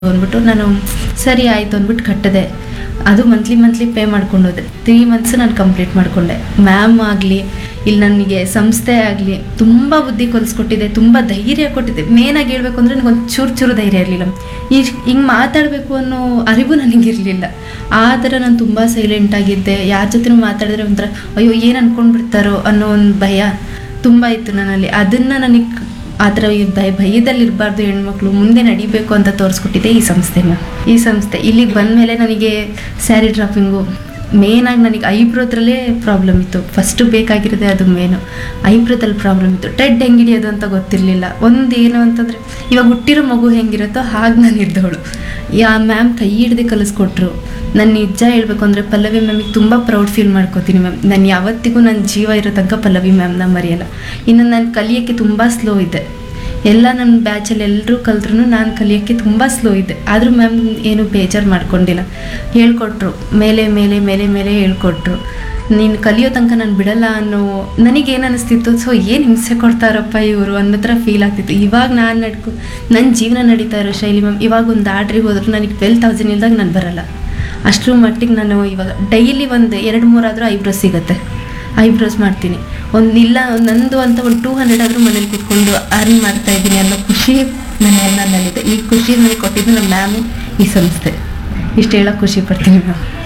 ಅಂದ್ಬಿಟ್ಟು ನಾನು ಸರಿ ಆಯಿತು ಅಂದ್ಬಿಟ್ಟು ಕಟ್ಟಿದೆ ಅದು ಮಂತ್ಲಿ ಮಂತ್ಲಿ ಪೇ ಮಾಡ್ಕೊಂಡು ಹೋದೆ ತ್ರೀ ಮಂತ್ಸ್ ನಾನು ಕಂಪ್ಲೀಟ್ ಮಾಡಿಕೊಂಡೆ ಮ್ಯಾಮ್ ಆಗಲಿ ಇಲ್ಲಿ ನನಗೆ ಸಂಸ್ಥೆ ಆಗಲಿ ತುಂಬ ಬುದ್ಧಿ ಕಲಿಸ್ಕೊಟ್ಟಿದೆ ತುಂಬ ಧೈರ್ಯ ಕೊಟ್ಟಿದೆ ಮೇನಾಗಿ ಹೇಳ್ಬೇಕು ಅಂದರೆ ನನಗೊಂದು ಚೂರು ಚೂರು ಧೈರ್ಯ ಇರಲಿಲ್ಲ ಈ ಹಿಂಗೆ ಮಾತಾಡಬೇಕು ಅನ್ನೋ ಅರಿವು ನನಗಿರಲಿಲ್ಲ ಆ ಥರ ನಾನು ತುಂಬ ಸೈಲೆಂಟ್ ಆಗಿದ್ದೆ ಯಾರ ಜೊತೆ ಮಾತಾಡಿದ್ರೆ ಒಂಥರ ಅಯ್ಯೋ ಏನು ಅನ್ಕೊಂಡ್ಬಿಡ್ತಾರೋ ಅನ್ನೋ ಒಂದು ಭಯ ತುಂಬ ಇತ್ತು ನನ್ನಲ್ಲಿ ಅದನ್ನು ನನಗೆ ಆ ಥರ ಈ ಭಯ ಭಯದಲ್ಲಿ ಇರಬಾರ್ದು ಹೆಣ್ಮಕ್ಳು ಮುಂದೆ ನಡಿಬೇಕು ಅಂತ ತೋರಿಸ್ಕೊಟ್ಟಿದೆ ಈ ಸಂಸ್ಥೆ ಮ್ಯಾಮ್ ಈ ಸಂಸ್ಥೆ ಇಲ್ಲಿಗೆ ಬಂದಮೇಲೆ ನನಗೆ ಸ್ಯಾರಿ ಡ್ರಾಪಿಂಗು ಮೇನಾಗಿ ನನಗೆ ಐಬ್ರೋದ್ರಲ್ಲೇ ಪ್ರಾಬ್ಲಮ್ ಇತ್ತು ಫಸ್ಟು ಬೇಕಾಗಿರೋದೇ ಅದು ಮೇನು ಐಬ್ರೋದಲ್ಲಿ ಪ್ರಾಬ್ಲಮ್ ಇತ್ತು ಟೆಡ್ ಹೆಂಗೆ ಹಿಡಿಯೋದು ಅಂತ ಗೊತ್ತಿರಲಿಲ್ಲ ಒಂದು ಏನು ಅಂತಂದರೆ ಇವಾಗ ಹುಟ್ಟಿರೋ ಮಗು ಹೆಂಗಿರುತ್ತೋ ಹಾಗೆ ನಾನು ಇದ್ದವಳು ಯಾ ಮ್ಯಾಮ್ ಕೈ ಹಿಡ್ದು ಕಲಿಸ್ಕೊಟ್ರು ನಾನು ನಿಜ ಹೇಳ್ಬೇಕು ಅಂದರೆ ಪಲ್ಲವಿ ಮ್ಯಾಮಿಗೆ ತುಂಬ ಪ್ರೌಡ್ ಫೀಲ್ ಮಾಡ್ಕೋತೀನಿ ಮ್ಯಾಮ್ ನಾನು ಯಾವತ್ತಿಗೂ ನನ್ನ ಜೀವ ಇರೋ ತನಕ ಪಲ್ಲವಿ ಮ್ಯಾಮ್ನ ಮರೆಯಲ್ಲ ಇನ್ನು ನಾನು ಕಲಿಯೋಕ್ಕೆ ತುಂಬ ಸ್ಲೋ ಇದ್ದೆ ಎಲ್ಲ ನನ್ನ ಬ್ಯಾಚಲ್ಲಿ ಎಲ್ಲರೂ ಕಲ್ತ್ರು ನಾನು ಕಲಿಯೋಕ್ಕೆ ತುಂಬ ಸ್ಲೋ ಇದ್ದೆ ಆದರೂ ಮ್ಯಾಮ್ ಏನು ಬೇಜಾರು ಮಾಡ್ಕೊಂಡಿಲ್ಲ ಹೇಳ್ಕೊಟ್ರು ಮೇಲೆ ಮೇಲೆ ಮೇಲೆ ಮೇಲೆ ಹೇಳ್ಕೊಟ್ರು ನೀನು ಕಲಿಯೋ ತನಕ ನಾನು ಬಿಡಲ್ಲ ಅನ್ನೋ ನನಗೇನು ಅನಿಸ್ತಿತ್ತು ಸೊ ಏನು ಹಿಂಸೆ ಕೊಡ್ತಾರಪ್ಪ ಇವರು ಅನ್ನೋ ಥರ ಫೀಲ್ ಆಗ್ತಿತ್ತು ಇವಾಗ ನಾನು ನಡ್ಕೊ ನನ್ನ ಜೀವನ ನಡೀತಾ ಇರೋ ಶೈಲಿ ಮ್ಯಾಮ್ ಇವಾಗ ಒಂದು ಆರ್ಡ್ರಿಗೆ ಹೋದ್ರು ನನಗೆ ಟ್ವೆಲ್ ತೌಸಂಡ್ ಇಲ್ದಾಗ ನಾನು ಬರಲ್ಲ ಅಷ್ಟರ ಮಟ್ಟಿಗೆ ನಾನು ಇವಾಗ ಡೈಲಿ ಒಂದು ಎರಡು ಮೂರಾದರೂ ಐಬ್ರೋಸ್ ಸಿಗುತ್ತೆ ಐಬ್ರೋಸ್ ಮಾಡ್ತೀನಿ ಒಂದು ಇಲ್ಲ ನಂದು ಅಂತ ಒಂದು ಟೂ ಹಂಡ್ರೆಡ್ ಆದರೂ ಮನೇಲಿ ಕೂತ್ಕೊಂಡು ಅರ್ನ್ ಮಾಡ್ತಾ ಇದ್ದೀನಿ ಅನ್ನೋ ಖುಷಿ ನನ್ನ ನನ್ನಲ್ಲಿದೆ ಈ ಖುಷಿ ನನಗೆ ಕೊಟ್ಟಿದ್ದು ನಮ್ಮ ಮ್ಯಾಮು ಈ ಸಂಸ್ಥೆ ಇಷ್ಟು ಹೇಳೋಕೆ ಖುಷಿ ಪಡ್ತೀನಿ ಮ್ಯಾಮ್